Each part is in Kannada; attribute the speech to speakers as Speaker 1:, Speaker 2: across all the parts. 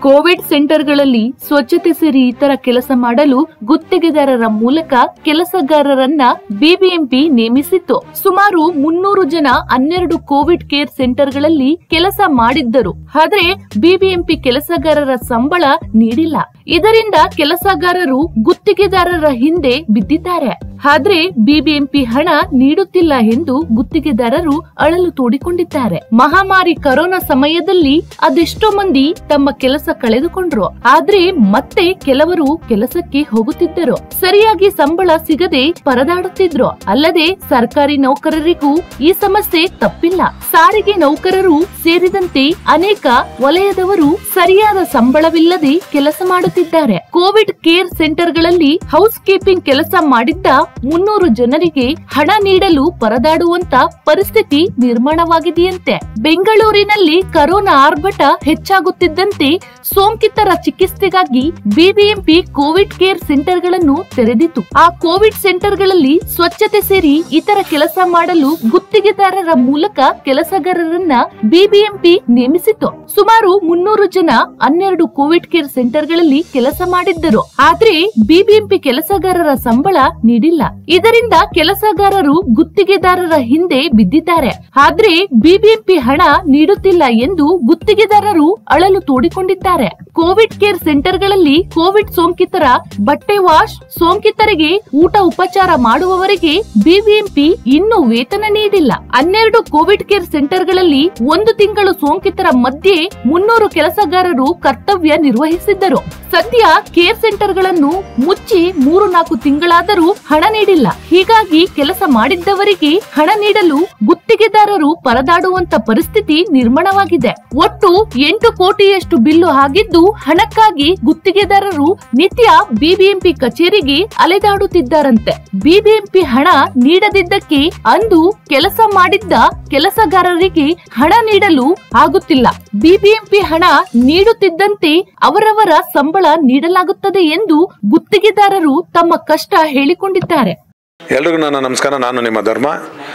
Speaker 1: ಕೋವಿಡ್ ಸೆಂಟರ್ಗಳಲ್ಲಿ ಸ್ವಚ್ಛತೆ ಸೇರಿ ಇತರ ಕೆಲಸ ಮಾಡಲು ಗುತ್ತಿಗೆದಾರರ ಮೂಲಕ ಕೆಲಸಗಾರರನ್ನ ಬಿಬಿಎಂಪಿ ನೇಮಿಸಿತ್ತು ಸುಮಾರು ಮುನ್ನೂರು ಜನ ಹನ್ನೆರಡು ಕೋವಿಡ್ ಕೇರ್ ಸೆಂಟರ್ಗಳಲ್ಲಿ ಕೆಲಸ ಮಾಡಿದ್ದರು ಆದ್ರೆ ಬಿಬಿಎಂಪಿ ಕೆಲಸಗಾರರ ಸಂಬಳ ನೀಡಿಲ್ಲ ಇದರಿಂದ ಕೆಲಸಗಾರರು ಗುತ್ತಿಗೆದಾರರ ಹಿಂದೆ ಬಿದ್ದಿದ್ದಾರೆ ಆದ್ರೆ ಬಿಬಿಎಂಪಿ ಹಣ ನೀಡುತ್ತಿಲ್ಲ ಎಂದು ಗುತ್ತಿಗೆದಾರರು ಅಳಲು ತೋಡಿಕೊಂಡಿದ್ದಾರೆ ಮಹಾಮಾರಿ ಕರೋನಾ ಸಮಯದಲ್ಲಿ ಅದೆಷ್ಟೋ ಮಂದಿ ತಮ್ಮ ಕೆಲಸ ಕಳೆದುಕೊಂಡ್ರು ಆದ್ರೆ ಮತ್ತೆ ಕೆಲವರು ಕೆಲಸಕ್ಕೆ ಹೋಗುತ್ತಿದ್ದರು ಸರಿಯಾಗಿ ಸಂಬಳ ಸಿಗದೆ ಪರದಾಡುತ್ತಿದ್ರು ಅಲ್ಲದೆ ಸರ್ಕಾರಿ ನೌಕರರಿಗೂ ಈ ಸಮಸ್ಯೆ ತಪ್ಪಿಲ್ಲ ಸಾರಿಗೆ ನೌಕರರು ಸೇರಿದಂತೆ ಅನೇಕ ವಲಯದವರು ಸರಿಯಾದ ಸಂಬಳವಿಲ್ಲದೆ ಕೆಲಸ ಮಾಡುತ್ತಿದ್ದಾರೆ ಕೋವಿಡ್ ಕೇರ್ ಸೆಂಟರ್ಗಳಲ್ಲಿ ಹೌಸ್ ಕೀಪಿಂಗ್ ಕೆಲಸ ಮಾಡಿದ್ದ ಮುನ್ನೂರು ಜನರಿಗೆ ಹಣ ನೀಡಲು ಪರದಾಡುವಂತ ಪರಿಸ್ಥಿತಿ ನಿರ್ಮಾಣವಾಗಿದೆಯಂತೆ ಬೆಂಗಳೂರಿನಲ್ಲಿ ಕರೋನಾ ಆರ್ಭಟ ಹೆಚ್ಚಾಗುತ್ತಿದ್ದಂತೆ ಸೋಂಕಿತರ ಚಿಕಿತ್ಸೆಗಾಗಿ ಬಿಬಿಎಂಪಿ ಕೋವಿಡ್ ಕೇರ್ ಸೆಂಟರ್ಗಳನ್ನು ತೆರೆದಿತ್ತು ಆ ಕೋವಿಡ್ ಸೆಂಟರ್ಗಳಲ್ಲಿ ಸ್ವಚ್ಛತೆ ಸೇರಿ ಇತರ ಕೆಲಸ ಮಾಡಲು ಗುತ್ತಿಗೆದಾರರ ಮೂಲಕ ಕೆಲಸಗಾರರನ್ನ ಬಿಬಿಎಂಪಿ ನೇಮಿಸಿತ್ತು ಸುಮಾರು ಮುನ್ನೂರು ಜನ ಹನ್ನೆರಡು ಕೋವಿಡ್ ಕೇರ್ ಸೆಂಟರ್ಗಳಲ್ಲಿ ಕೆಲಸ ಮಾಡಿದ್ದರು ಆದ್ರೆ ಬಿಬಿಎಂಪಿ ಕೆಲಸಗಾರರ ಸಂಬಳ ನೀಡಿಲ್ಲ ಇದರಿಂದ ಕೆಲಸಗಾರರು ಗುತ್ತಿಗೆದಾರರ ಹಿಂದೆ ಬಿದ್ದಿದ್ದಾರೆ ಆದ್ರೆ ಬಿಬಿಎಂಪಿ ಹಣ ನೀಡುತ್ತಿಲ್ಲ ಎಂದು ಗುತ್ತಿಗೆದಾರರು ಅಳಲು ತೋಡಿಕೊಂಡಿದ್ದಾರೆ ಕೋವಿಡ್ ಕೇರ್ ಸೆಂಟರ್ಗಳಲ್ಲಿ ಕೋವಿಡ್ ಸೋಂಕಿತರ ಬಟ್ಟೆ ವಾಶ್ ಸೋಂಕಿತರಿಗೆ ಊಟ ಉಪಚಾರ ಮಾಡುವವರಿಗೆ ಬಿಬಿಎಂಪಿ ಇನ್ನೂ ವೇತನ ನೀಡಿಲ್ಲ ಹನ್ನೆರಡು ಕೋವಿಡ್ ಕೇರ್ ಸೆಂಟರ್ಗಳಲ್ಲಿ ಒಂದು ತಿಂಗಳು ಸೋಂಕಿತರ ಮಧ್ಯೆ ಮುನ್ನೂರು ಕೆಲಸಗಾರರು ಕರ್ತವ್ಯ ನಿರ್ವಹಿಸಿದ್ದರು ಸದ್ಯ ಕೇರ್ ಸೆಂಟರ್ಗಳನ್ನು ಮುಚ್ಚಿ ಮೂರು ನಾಲ್ಕು ತಿಂಗಳಾದರೂ ಹಣ ನೀಡಿಲ್ಲ ಹೀಗಾಗಿ ಕೆಲಸ ಮಾಡಿದ್ದವರಿಗೆ ಹಣ ನೀಡಲು ಗುತ್ತಿಗೆದಾರರು ಪರದಾಡುವಂತ ಪರಿಸ್ಥಿತಿ ನಿರ್ಮಾಣವಾಗಿದೆ ಒಟ್ಟು ಎಂಟು ಕೋಟಿಯಷ್ಟು ಬಿಲ್ಲು ಆಗಿದ್ದು ಹಣಕ್ಕಾಗಿ ಗುತ್ತಿಗೆದಾರರು ನಿತ್ಯ ಬಿಬಿಎಂಪಿ ಕಚೇರಿಗೆ ಅಲೆದಾಡುತ್ತಿದ್ದಾರಂತೆ ಬಿಬಿಎಂಪಿ ಹಣ ನೀಡದಿದ್ದಕ್ಕೆ ಅಂದು ಕೆಲಸ ಮಾಡಿದ್ದ ಕೆಲಸಗಾರರಿಗೆ ಹಣ ನೀಡಲು ಆಗುತ್ತಿಲ್ಲ ಬಿಬಿಎಂಪಿ ಹಣ ನೀಡುತ್ತಿದ್ದಂತೆ ಅವರವರ ಸಂಬಳ ನೀಡಲಾಗುತ್ತದೆ ಎಂದು ಗುತ್ತಿಗೆದಾರರು ತಮ್ಮ ಕಷ್ಟ ಹೇಳಿಕೊಂಡಿದ್ದಾರೆ
Speaker 2: ಎಲ್ರಿಗೂ ನನ್ನ ನಮಸ್ಕಾರ ನಾನು ನಿಮ್ಮ ಧರ್ಮ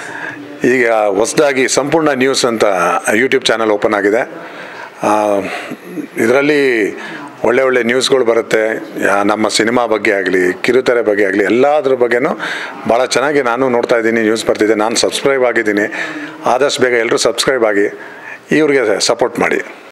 Speaker 2: ಈಗ ಹೊಸದಾಗಿ ಸಂಪೂರ್ಣ ನ್ಯೂಸ್ ಅಂತ ಯೂಟ್ಯೂಬ್ ಚಾನಲ್ ಓಪನ್ ಆಗಿದೆ ಇದರಲ್ಲಿ ಒಳ್ಳೆ ಒಳ್ಳೆ ನ್ಯೂಸ್ಗಳು ಬರುತ್ತೆ ಯಾ- ನಮ್ಮ ಸಿನಿಮಾ ಬಗ್ಗೆ ಆಗಲಿ ಕಿರುತೆರೆ ಬಗ್ಗೆ ಆಗಲಿ ಎಲ್ಲದ್ರ ಬಗ್ಗೆನೂ ಭಾಳ ಚೆನ್ನಾಗಿ ನಾನು ನೋಡ್ತಾ ಇದ್ದೀನಿ ನ್ಯೂಸ್ ಬರ್ತಿದೆ ನಾನು ಸಬ್ಸ್ಕ್ರೈಬ್ ಆಗಿದ್ದೀನಿ ಆದಷ್ಟು ಬೇಗ ಎಲ್ಲರೂ ಸಬ್ಸ್ಕ್ರೈಬ್ ಆಗಿ ಇವ್ರಿಗೆ ಸಪೋರ್ಟ್ ಮಾಡಿ